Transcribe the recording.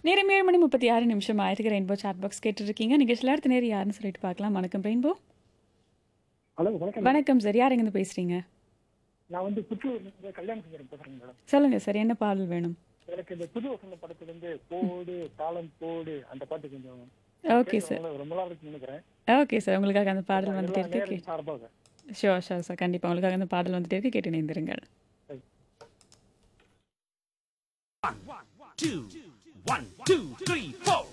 நேரம் ஏழு மணி முப்பத்தி ஆறு நிமிஷம் ஆயிருக்கு ரெயின்போ சாட் பாக்ஸ் கேட்டுருக்கீங்க நிகழ்ச்சியில் அடுத்த நேரம் யாருன்னு சொல்லிட்டு பார்க்கலாம் வணக்கம் ரெயின்போ ஹலோ வணக்கம் வணக்கம் சார் யார் எங்கேருந்து பேசுகிறீங்க நான் வந்து புத்தூர் கல்யாண சுந்தரம் பேசுறேங்க மேடம் சொல்லுங்கள் சார் என்ன பாடல் வேணும் எனக்கு இந்த புது வசந்த படத்துல இருந்து போடு தாளம் போடு அந்த பாட்டு கொஞ்சம் ஓகே சார் கேட்கறவங்க ரொம்ப நாள் இருக்குன்னு நினைக்கிறேன் ஓகே சார் உங்களுக்காக அந்த பாடல் வந்துட்டு எல்லா இருக்கு நேரம் சார்பாக ஷோர் ஷோர் சார் கண்டிப்பாக உங்களுக்காக அந்த பாடல் வந்துட்டு இருக்கு கேட்டு இணைந்திருங்கள் two, one, two, three, four.